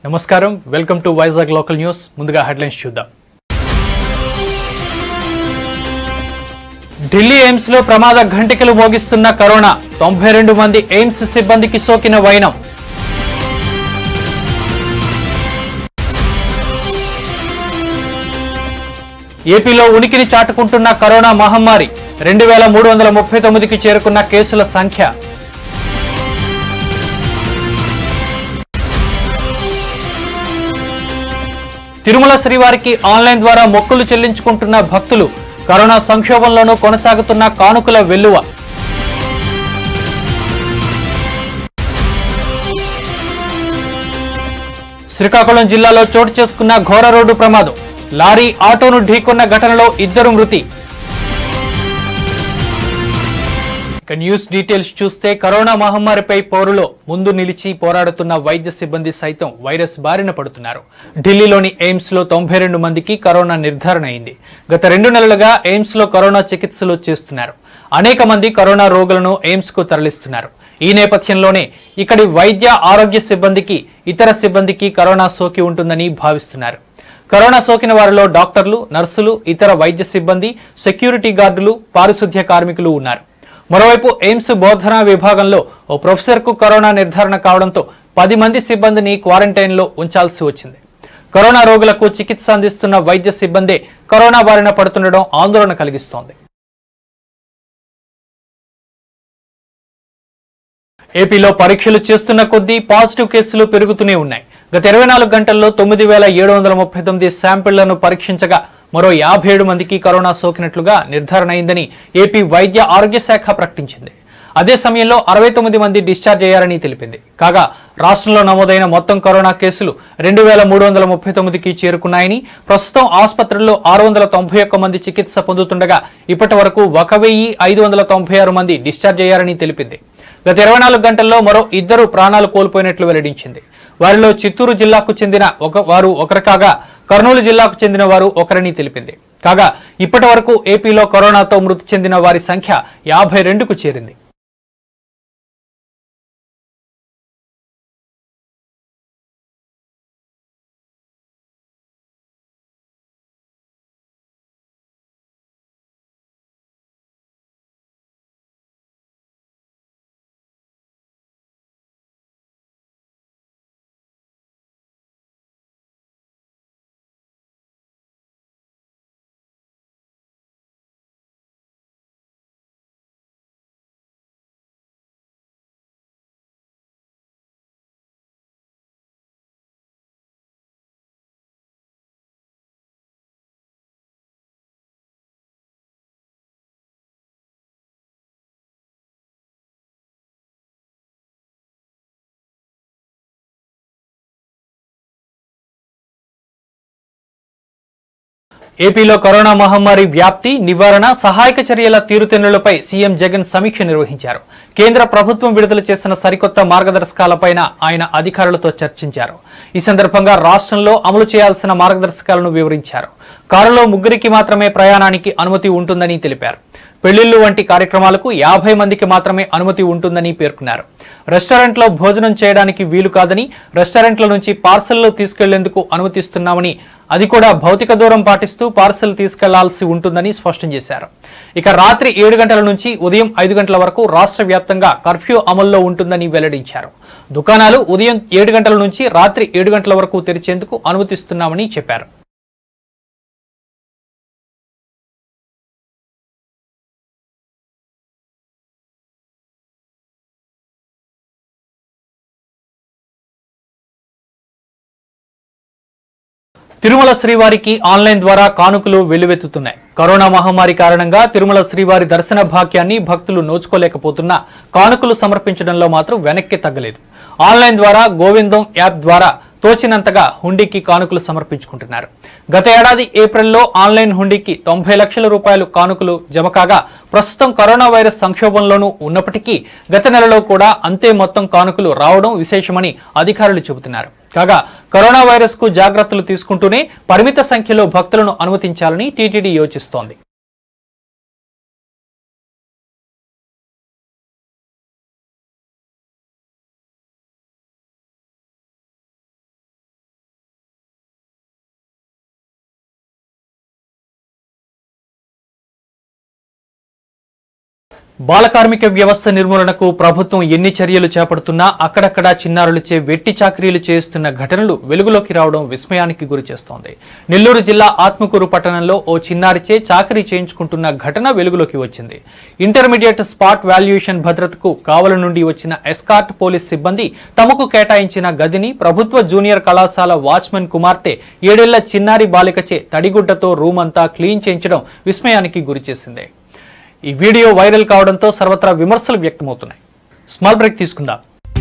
నమస్కారం welcome to Vizag local news ముందుగా headlines చూద్దాం ఢిల్లీ ఎయిమ్స్ లో ప్రమాద ఘంటికలు మోగిస్తున్న కరోనా తొంభై రెండు మంది ఎయిమ్స్ సిబ్బందికి సోకిన వైనం ఏపీలో ఉనికిని చాటుకుంటున్న కరోనా మహమ్మారి రెండు వేల మూడు వందల ముప్పై తొమ్మిదికి చేరుకున్న కేసుల సంఖ్య తిరుమల శ్రీవారికి ఆన్లైన్ ద్వారా మొక్కులు చెల్లించుకుంటున్న భక్తులు కరోనా సంక్షోభంలోనూ కొనసాగుతున్న కానుకల వెల్లువ శ్రీకాకుళం జిల్లాలో చోటు చేసుకున్న ఘోర రోడ్డు ప్రమాదం లారీ ఆటోను ఢీకొన్న ఘటనలో ఇద్దరు మృతి ఇక న్యూస్ డీటెయిల్స్ చూస్తే కరోనా మహమ్మారిపై పోరులో ముందు నిలిచి పోరాడుతున్న వైద్య సిబ్బంది సైతం వైరస్ బారిన పడుతున్నారు ఢిల్లీలోని ఎయిమ్స్ లో తొంభై రెండు మందికి కరోనా నిర్ధారణ అయింది గత రెండు నెలలుగా ఎయిమ్స్ లో కరోనా చికిత్సలు చేస్తున్నారు అనేక మంది కరోనా రోగులను ఎయిమ్స్ కు తరలిస్తున్నారు ఈ నేపథ్యంలోనే ఇక్కడి వైద్య ఆరోగ్య సిబ్బందికి ఇతర సిబ్బందికి కరోనా సోకి ఉంటుందని భావిస్తున్నారు కరోనా సోకిన వారిలో డాక్టర్లు నర్సులు ఇతర వైద్య సిబ్బంది సెక్యూరిటీ గార్డులు పారిశుద్ధ్య కార్మికులు ఉన్నారు మరోవైపు ఎయిమ్స్ బోధనా విభాగంలో ఓ ప్రొఫెసర్ కు కరోనా నిర్ధారణ కావడంతో పది మంది సిబ్బందిని క్వారంటైన్ లో ఉంచాల్సి వచ్చింది కరోనా రోగులకు చికిత్స అందిస్తున్న వైద్య సిబ్బందే కరోనా బారిన పడుతుండడం ఆందోళన కలిగిస్తోంది ఏపీలో పరీక్షలు చేస్తున్న కొద్దీ పాజిటివ్ కేసులు పెరుగుతూనే ఉన్నాయి గత ఇరవై నాలుగు గంటల్లో తొమ్మిది వేల ఏడు వందల ముప్పై తొమ్మిది శాంపిళ్లను పరీక్షించగా మరో యాభై ఏడు మందికి కరోనా సోకినట్లుగా నిర్ధారణ అయిందని ఏపీ వైద్య ఆరోగ్య శాఖ ప్రకటించింది అదే సమయంలో అరవై తొమ్మిది మంది డిశ్చార్జ్ అయ్యారని తెలిపింది కాగా రాష్ట్రంలో నమోదైన మొత్తం కరోనా కేసులు రెండు వేల మూడు వందల ముప్పై తొమ్మిదికి చేరుకున్నాయని ప్రస్తుతం ఆసుపత్రుల్లో ఆరు వందల తొంభై ఒక్క మంది చికిత్స పొందుతుండగా ఇప్పటి వరకు ఒక వెయ్యి ఐదు వందల తొంభై ఆరు మంది డిశ్చార్జ్ అయ్యారని తెలిపింది గత ఇరవై నాలుగు గంటల్లో మరో ఇద్దరు ప్రాణాలు కోల్పోయినట్లు వెల్లడించింది వారిలో చిత్తూరు జిల్లాకు చెందిన ఒక వారు ఒకరు కాగా కర్నూలు జిల్లాకు చెందిన వారు ఒకరని తెలిపింది కాగా ఇప్పటి వరకు ఏపీలో కరోనాతో మృతి చెందిన వారి సంఖ్య యాభై రెండుకు చేరింది ఏపీలో కరోనా మహమ్మారి వ్యాప్తి నివారణ సహాయక చర్యల తీరుతెన్నులపై సీఎం జగన్ సమీక్ష నిర్వహించారు కేంద్ర ప్రభుత్వం విడుదల చేసిన సరికొత్త మార్గదర్శకాలపైన ఆయన అధికారులతో చర్చించారు ఈ సందర్భంగా రాష్ట్రంలో అమలు చేయాల్సిన మార్గదర్శకాలను వివరించారు కారులో ముగ్గురికి మాత్రమే ప్రయాణానికి అనుమతి ఉంటుందని తెలిపారు పెళ్లిళ్లు వంటి కార్యక్రమాలకు యాభై మందికి మాత్రమే అనుమతి ఉంటుందని పేర్కొన్నారు రెస్టారెంట్లో భోజనం చేయడానికి వీలు కాదని రెస్టారెంట్ల నుంచి పార్సల్లో తీసుకెళ్లేందుకు అనుమతిస్తున్నామని అది కూడా భౌతిక దూరం పాటిస్తూ పార్సల్ తీసుకెళ్లాల్సి ఉంటుందని స్పష్టం చేశారు ఇక రాత్రి ఏడు గంటల నుంచి ఉదయం ఐదు గంటల వరకు రాష్ట్ర వ్యాప్తంగా కర్ఫ్యూ అమల్లో ఉంటుందని వెల్లడించారు దుకాణాలు ఉదయం ఏడు గంటల నుంచి రాత్రి ఏడు గంటల వరకు తెరిచేందుకు అనుమతిస్తున్నామని చెప్పారు తిరుమల శ్రీవారికి ఆన్లైన్ ద్వారా కానుకలు వెల్లువెత్తుతున్నాయి కరోనా మహమ్మారి కారణంగా తిరుమల శ్రీవారి దర్శన భాగ్యాన్ని భక్తులు నోచుకోలేకపోతున్నా కానుకలు సమర్పించడంలో మాత్రం వెనక్కి తగ్గలేదు ఆన్లైన్ ద్వారా గోవిందం యాప్ ద్వారా తోచినంతగా హుండీకి కానుకలు సమర్పించుకుంటున్నారు గత ఏడాది ఏప్రిల్లో ఆన్లైన్ హుండీకి తొంభై లక్షల రూపాయలు కానుకలు జమ కాగా ప్రస్తుతం కరోనా వైరస్ సంక్షోభంలోనూ ఉన్నప్పటికీ గత నెలలో కూడా అంతే మొత్తం కానుకలు రావడం విశేషమని అధికారులు చెబుతున్నారు కాగా కరోనా వైరస్ కు జాగ్రత్తలు తీసుకుంటూనే పరిమిత సంఖ్యలో భక్తులను అనుమతించాలని టీటీడీ యోచిస్తోంది బాలకార్మిక వ్యవస్థ నిర్మూలనకు ప్రభుత్వం ఎన్ని చర్యలు చేపడుతున్నా అక్కడక్కడా చిన్నారులచే వెట్టి చాకరీలు చేస్తున్న ఘటనలు వెలుగులోకి రావడం విస్మయానికి గురిచేస్తోంది నెల్లూరు జిల్లా ఆత్మకూరు పట్టణంలో ఓ చిన్నారిచే చాకరీ చేయించుకుంటున్న ఘటన వెలుగులోకి వచ్చింది ఇంటర్మీడియట్ స్పాట్ వాల్యుయేషన్ భద్రతకు కావల నుండి వచ్చిన ఎస్కార్ట్ పోలీస్ సిబ్బంది తమకు కేటాయించిన గదిని ప్రభుత్వ జూనియర్ కళాశాల వాచ్మెన్ కుమార్తె ఏడేళ్ల చిన్నారి బాలికచే తడిగుడ్డతో రూమ్ అంతా క్లీన్ చేయించడం విస్మయానికి గురిచేసింది ఈ వీడియో వైరల్ కావడంతో సర్వత్రా విమర్శలు వ్యక్తమవుతున్నాయి స్మాల్ బ్రేక్ తీసుకుందాం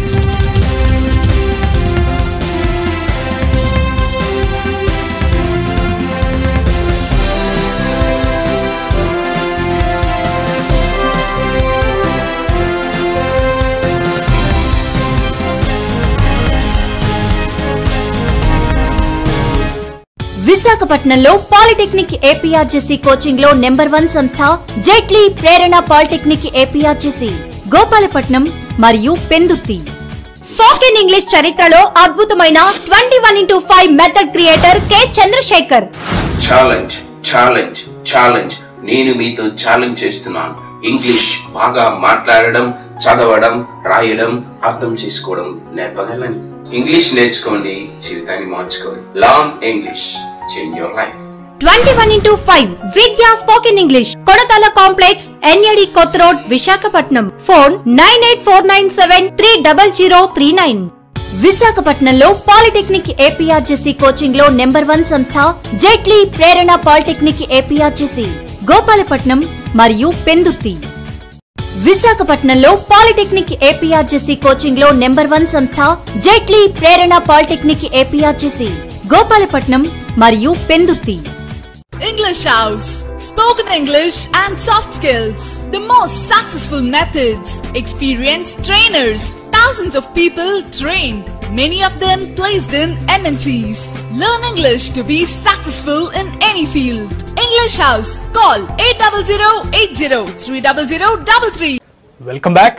విశాఖపట్నంలో పాలిటెక్నిక్ ఏపీఆర్జేసీ కోచింగ్ లో నెంబర్ వన్ సంస్థ జైట్లీ ప్రేరణ పాలిటెక్నిక్ ఏపీఆర్జేసీ గోపాలపట్నం మరియు పెందుర్తి స్పోకెన్ ఇంగ్లీష్ చరిత్రలో అద్భుతమైన twenty one into five method creator K Chandrashekar challenge challenge challenge నేను మీతో ఛాలెంజ్ చేస్తున్నాను ఇంగ్లీష్ బాగా మాట్లాడడం చదవడం రాయడం అర్థం చేసుకోవడం నేర్పగలని ఇంగ్లీష్ నేర్చుకోండి జీవితాన్ని మార్చుకోండి long English change your life twenty one into five Vidya spoken English కొడతల కాంప్లెక్స్ ఎన్ఏడి కొత్త road Visakhapatnam phone nine eight four nine seven three double zero three nine విశాఖపట్నంలో పాలిటెక్నిక్ ఏపీఆర్జేసీ కోచింగ్ లో నెంబర్ వన్ సంస్థ Jaitley Prerana polytechnic APRJC Gopalapatnam మరియు పెందుర్తి విశాఖపట్నంలో polytechnic APRJC coaching లో number one సంస్థ Jaitley Prerana polytechnic APRJC Gopalapatnam మరియు Pendurthi English House. Spoken English and soft skills. The most successful methods. Experienced trainers. Thousands of people trained. Many of them placed in MNCs. Learn English to be successful in any field. English House. Call 800 300 welcome back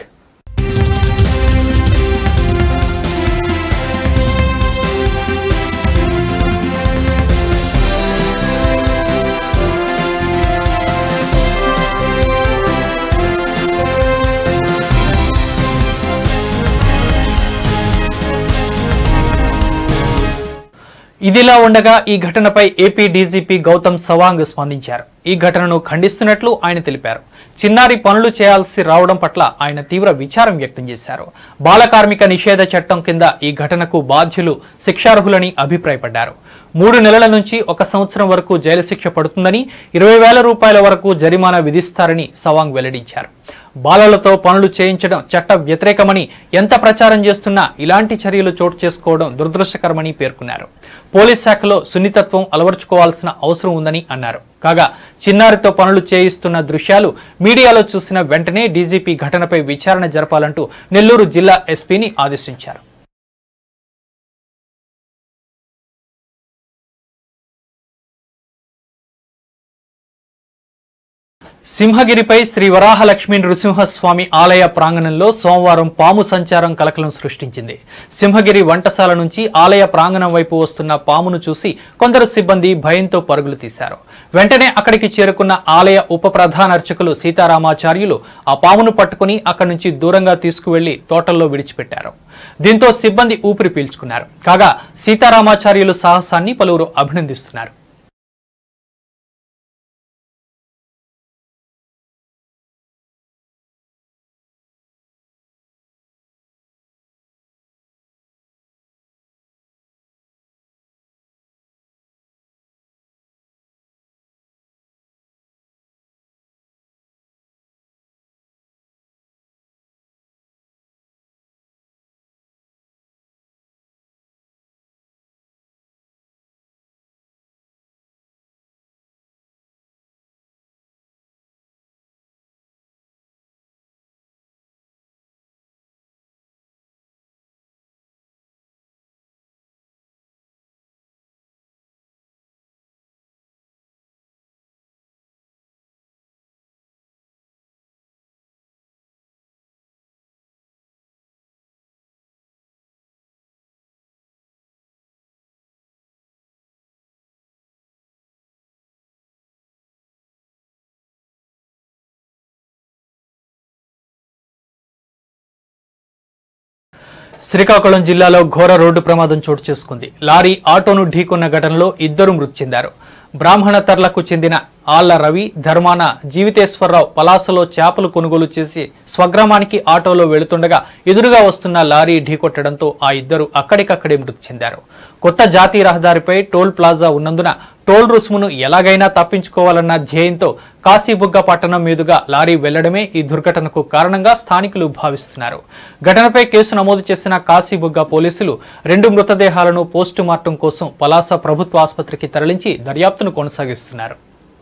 ఇదిలా ఉండగా ఈ ఘటనపై AP DGP Gautam Sawang స్పందించారు ఈ ఘటనను ఖండిస్తున్నట్లు ఆయన తెలిపారు చిన్నారి పనులు చేయాల్సి రావడం పట్ల ఆయన తీవ్ర విచారం వ్యక్తం చేశారు బాల కార్మిక నిషేధ చట్టం కింద ఈ ఘటనకు బాధ్యులు శిక్షార్హులని అభిప్రాయపడ్డారు మూడు నెలల నుంచి ఒక సంవత్సరం వరకు జైలు శిక్ష పడుతుందని ఇరవై వేల రూపాయల వరకు జరిమానా విధిస్తారని సవాంగ్ వెల్లడించారు బాలలతో పనులు చేయించడం చట్ట వ్యతిరేకమని ఎంత ప్రచారం చేస్తున్నా ఇలాంటి చర్యలు చోటు చేసుకోవడం దురదృష్టకరమని పేర్కొన్నారు పోలీస్ శాఖలో సున్నితత్వం అలవర్చుకోవాల్సిన అవసరం ఉందని అన్నారు కాగా చిన్నారితో పనులు చేయిస్తున్న దృశ్యాలు మీడియాలో చూసిన వెంటనే డీజీపీ ఘటనపై విచారణ జరపాలంటూ నెల్లూరు జిల్లా ఎస్పీని ఆదేశించారు సింహగిరిపై శ్రీ వరాహలక్ష్మీ నృసింహస్వామి ఆలయ ప్రాంగణంలో సోమవారం పాము సంచారం కలకలం సృష్టించింది సింహగిరి వంటశాల నుంచి ఆలయ ప్రాంగణం వైపు వస్తున్న పామును చూసి కొందరు సిబ్బంది భయంతో పరుగులు తీశారు వెంటనే అక్కడికి చేరుకున్న ఆలయ ఉప ప్రధాన అర్చకులు సీతారామాచార్యులు ఆ పామును పట్టుకుని అక్కడి నుంచి దూరంగా తీసుకువెళ్లి తోటల్లో విడిచిపెట్టారు దీంతో సిబ్బంది ఊపిరి పీల్చుకున్నారు కాగా సీతారామాచార్యులు సాహసాన్ని పలువురు అభినందిస్తున్నారు శ్రీకాకుళం జిల్లాలో ఘోర రోడ్డు ప్రమాదం చోటు చేసుకుంది లారీ ఆటోను ఢీకొన్న ఘటనలో ఇద్దరు మృతి చెందారు బ్రాహ్మణతర్లకు చెందిన ఆళ్ల రవి ధర్మాన జీవితేశ్వరరావు పలాసలో చేపలు కొనుగోలు చేసి స్వగ్రామానికి ఆటోలో వెళుతుండగా ఎదురుగా వస్తున్న లారీ ఢీకొట్టడంతో ఆ ఇద్దరు అక్కడికక్కడే మృతి చెందారు కొత్త జాతీయ రహదారిపై టోల్ ప్లాజా ఉన్నందున టోల్ రుసుమును ఎలాగైనా తప్పించుకోవాలన్న ధ్యేయంతో కాశీబుగ్గ పట్టణం మీదుగా లారీ వెళ్లడమే ఈ దుర్ఘటనకు కారణంగా స్థానికులు భావిస్తున్నారు ఘటనపై కేసు నమోదు చేసిన కాశీబుగ్గ పోలీసులు రెండు మృతదేహాలను పోస్టుమార్టం కోసం పలాస ప్రభుత్వ ఆసుపత్రికి తరలించి దర్యాప్తును కొనసాగిస్తున్నారు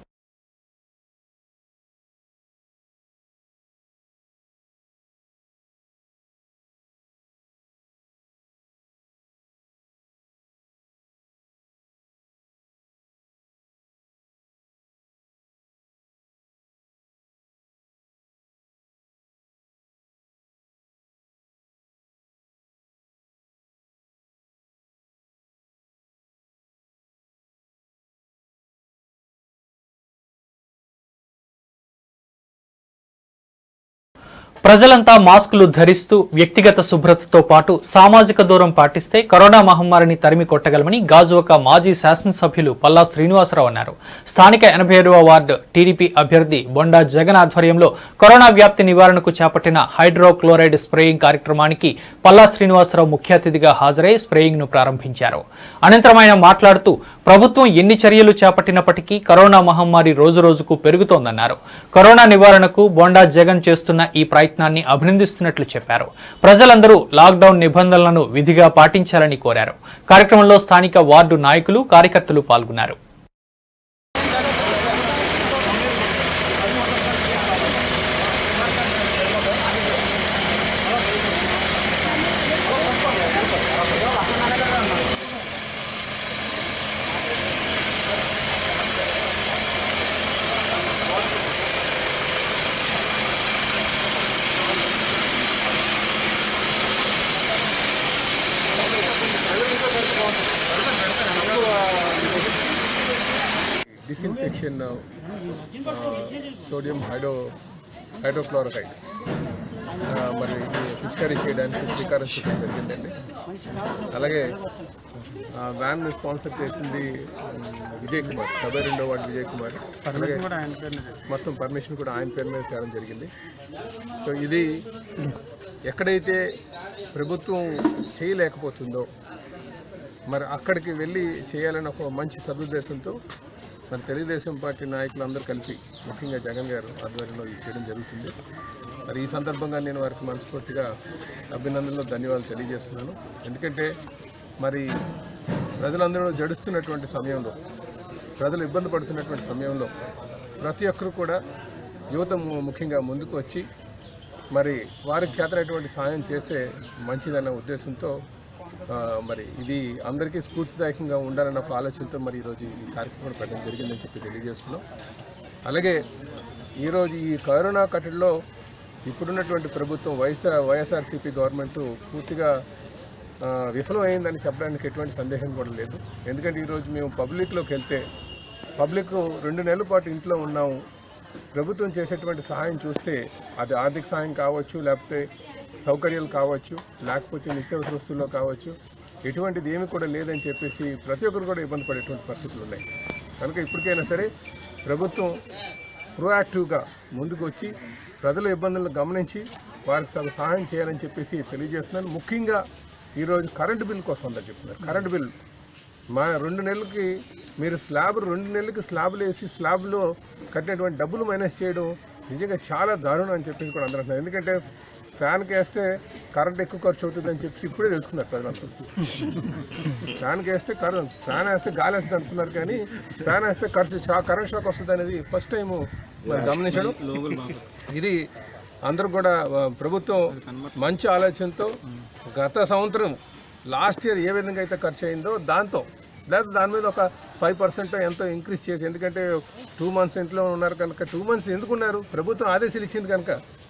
ప్రజలంతా మాస్కులు ధరిస్తూ వ్యక్తిగత శుభ్రతతో పాటు సామాజిక దూరం పాటిస్తే కరోనా మహమ్మారిని తరిమి కొట్టగలమని గాజువక మాజీ శాసనసభ్యులు పల్లా శ్రీనివాసరావు అన్నారు స్థానిక ఎనభై ఏడవ వార్డు టీడీపీ అభ్యర్థి బొండా జగన్ ఆధ్వర్యంలో కరోనా వ్యాప్తి నివారణకు చేపట్టిన హైడ్రోక్లోరైడ్ స్ప్రేయింగ్ కార్యక్రమానికి పల్లా శ్రీనివాసరావు ముఖ్య అతిథిగా హాజరై స్ప్రేయింగ్ ను ప్రారంభించారు అనంతరం ఆయన మాట్లాడుతూ ప్రభుత్వం ఎన్ని చర్యలు చేపట్టినప్పటికీ కరోనా మహమ్మారి రోజురోజుకు పెరుగుతోందన్నారు కరోనా నివారణకు బొండా జగన్ చేస్తున్న ఈ ప్రయత్నాన్ని అభినందిస్తున్నట్లు చెప్పారు ప్రజలందరూ లాక్డౌన్ నిబంధనలను విధిగా పాటించాలని కోరారు కార్యక్రమంలో స్థానిక వార్డు నాయకులు కార్యకర్తలు పాల్గొన్నారు డిస్ఇన్ఫెక్షన్ సోడియం హైడ్రో హైడ్రోక్లోరైడ్ మరి ఇది పిచికారీ చేయడానికి శ్రీకారం చుట్టడం జరిగిందండి అలాగే ఆ, వ్యాన్ స్పాన్సర్ చేసింది ఉమ్, విజయ్ కుమార్ డెబ్బై రెండో వార్డు విజయ్ కుమార్ అలాగే మొత్తం పర్మిషన్ కూడా ఆయన పేరు మీద తేవడం జరిగింది సో ఇది ఎక్కడైతే ప్రభుత్వం చేయలేకపోతుందో మరి అక్కడికి వెళ్ళి చేయాలని ఒక మంచి సదుద్దేశంతో మరి తెలుగుదేశం పార్టీ నాయకులందరూ కలిపి ముఖ్యంగా జగన్ గారు ఆధ్వర్యంలో ఇది చేయడం జరుగుతుంది మరి ఈ సందర్భంగా నేను వారికి మనస్ఫూర్తిగా అభినందనలు ధన్యవాదాలు తెలియజేస్తున్నాను ఎందుకంటే మరి ప్రజలందరూ జడుస్తున్నటువంటి సమయంలో ప్రజలు ఇబ్బంది పడుతున్నటువంటి సమయంలో ప్రతి ఒక్కరు కూడా యువత ము- ముఖ్యంగా ముందుకు వచ్చి మరి వారికి చేతనటువంటి సాయం చేస్తే మంచిదన్న ఉద్దేశంతో ఆ, మరి ఇది అందరికీ స్ఫూర్తిదాయకంగా ఉండాలన్న ఒక ఆలోచనతో మరి ఈరోజు ఈ కార్యక్రమం పెట్టడం జరిగిందని చెప్పి తెలియజేస్తున్నాం అలాగే ఈరోజు ఈ కరోనా కట్టడిలో ఇప్పుడున్నటువంటి ప్రభుత్వం వైఎస్ఆర్ వైఎస్ఆర్సీపీ గవర్నమెంట్ పూర్తిగా ఆ, విఫలమైందని చెప్పడానికి ఎటువంటి సందేహం కూడా లేదు ఎందుకంటే ఈరోజు మేము పబ్లిక్లోకి వెళ్తే పబ్లిక్ రెండు నెలల పాటు ఇంట్లో ఉన్నాము ప్రభుత్వం చేసేటువంటి సహాయం చూస్తే అది ఆర్థిక సహాయం కావచ్చు లేకపోతే సౌకర్యాలు కావచ్చు లేకపోతే నిత్యావసర వస్తువుల్లో కావచ్చు ఎటువంటిది ఏమి కూడా లేదని చెప్పేసి ప్రతి ఒక్కరు కూడా ఇబ్బంది పడేటువంటి పరిస్థితులు ఉన్నాయి కనుక ఇప్పటికైనా సరే ప్రభుత్వం ప్రోయాక్టివ్గా ముందుకు వచ్చి ప్రజల ఇబ్బందులను గమనించి వారికి తగు సహాయం చేయాలని చెప్పేసి తెలియజేస్తున్నాను ముఖ్యంగా ఈరోజు కరెంటు బిల్ కోసం అందరు చెప్తున్నారు కరెంటు బిల్ మా రెండు నెలలకి మీరు స్లాబ్ రెండు నెలలకి స్లాబ్లు వేసి స్లాబ్లో కట్టినటువంటి డబ్బులు మైనస్ చేయడం నిజంగా చాలా దారుణం అని చెప్పేసి కూడా అందరూ అంటున్నారు ఎందుకంటే ఫ్యాన్కి వేస్తే కరెంట్ ఎక్కువ ఖర్చు అవుతుంది అని చెప్పేసి ఇప్పుడే తెలుసుకున్నారు ప్రజలంతా ఫ్యాన్కి వేస్తే కరెంట్ ఫ్యాన్ వేస్తే గాలి వేస్తుంది అనుకున్నారు కానీ ఫ్యాన్ వేస్తే ఖర్చు షాక్ కరెంట్ షాక్ వస్తుంది అనేది ఫస్ట్ టైం మరి గమనించడం ఇది అందరూ కూడా ఆ, ప్రభుత్వం మంచి ఆలోచనతో గత సంవత్సరం లాస్ట్ ఇయర్ ఏ విధంగా అయితే ఖర్చు అయిందో దాంతో లేదా దాని మీద ఒక ఫైవ్ పర్సెంట్ ఎంతో ఇంక్రీజ్ చేసి ఎందుకంటే టూ మంత్స్ ఇంట్లో ఉన్నారు కనుక టూ మంత్స్ ఎందుకున్నారు ప్రభుత్వం ఆదేశాలు ఇచ్చింది కనుక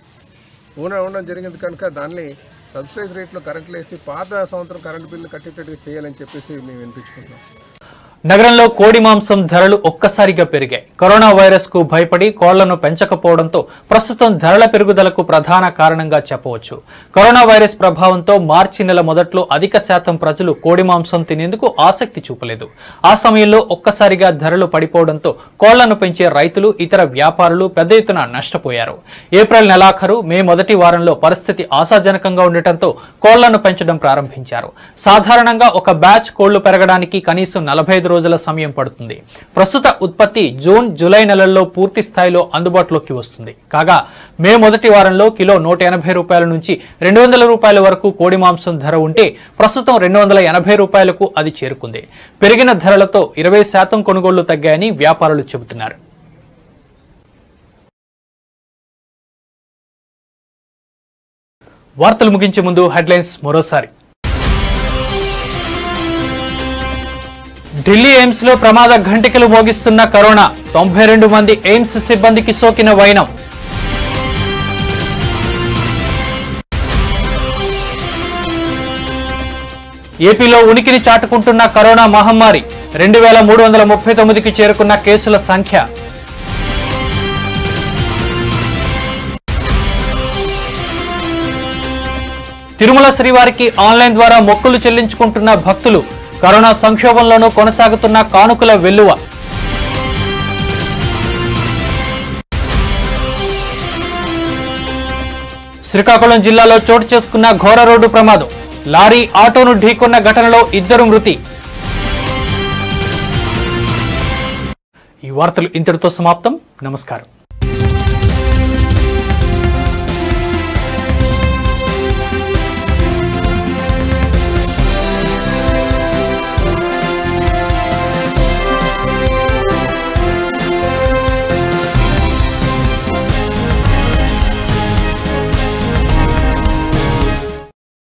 ఊన ఉండడం జరిగింది కనుక దాన్ని సబ్సిడైజ్ రేట్లో కరెంట్లు వేసి పాత సంవత్సరం కరెంట్ బిల్లు కట్టేటట్టుగా చేయాలని చెప్పేసి మేము వినిపించుకుంటున్నాం నగరంలో కోడి మాంసం ధరలు ఒక్కసారిగా పెరిగాయి కరోనా వైరస్ కు భయపడి కోళ్లను పెంచకపోవడంతో ప్రస్తుతం ధరల పెరుగుదలకు ప్రధాన కారణంగా చెప్పవచ్చు కరోనా వైరస్ ప్రభావంతో మార్చి నెల మొదట్లో అధిక శాతం ప్రజలు కోడి మాంసం తినేందుకు ఆసక్తి చూపలేదు ఆ సమయంలో ఒక్కసారిగా ధరలు పడిపోవడంతో కోళ్లను పెంచే రైతులు ఇతర వ్యాపారులు పెద్ద ఎత్తున నష్టపోయారు ఏప్రిల్ నెలాఖరు మే మొదటి వారంలో పరిస్థితి ఆశాజనకంగా ఉండటంతో కోళ్లను పెంచడం ప్రారంభించారు సాధారణంగా ఒక బ్యాచ్ కోళ్లు పెరగడానికి కనీసం నలభై ఐదు రోజుల సమయం పడుతుంది ప్రస్తుత ఉత్పత్తి జూన్ జూలై నెలల్లో పూర్తి స్థాయిలో అందుబాటులోకి వస్తుంది కాగా మే మొదటి వారంలో కిలో నూట ఎనభై రూపాయల నుంచి రెండు వందల రూపాయల వరకు కోడి మాంసం ధర ఉంటే ప్రస్తుతం రెండు వందల ఎనభై రూపాయలకు అది చేరుకుంది పెరిగిన ధరలతో ఇరవై శాతం కొనుగోళ్లు తగ్గాయని వ్యాపారులు చెబుతున్నారు వార్తలు ముగించే ముందు హెడ్లైన్స్ మరోసారి ఢిల్లీ ఎయిమ్స్ లో ప్రమాద ఘంటికలు మోగిస్తున్న కరోనా తొంభై రెండు మంది ఎయిమ్స్ సిబ్బందికి సోకిన వైనం ఏపీలో ఉనికిని చాటుకుంటున్న కరోనా మహమ్మారి రెండు వేల మూడు వందల ముప్పై తొమ్మిదికి చేరుకున్న కేసుల సంఖ్య తిరుమల శ్రీవారికి ఆన్లైన్ ద్వారా మొక్కులు చెల్లించుకుంటున్న భక్తులు కరోనా సంక్షోభంలోనూ కొనసాగుతున్న కానుకల వెల్లువ శ్రీకాకుళం జిల్లాలో చోటు చేసుకున్న ఘోర రోడ్డు ప్రమాదం లారీ ఆటోను ఢీకొన్న ఘటనలో ఇద్దరు మృతి ఈ వార్తలు ఇంతటితో సమాప్తం నమస్కారం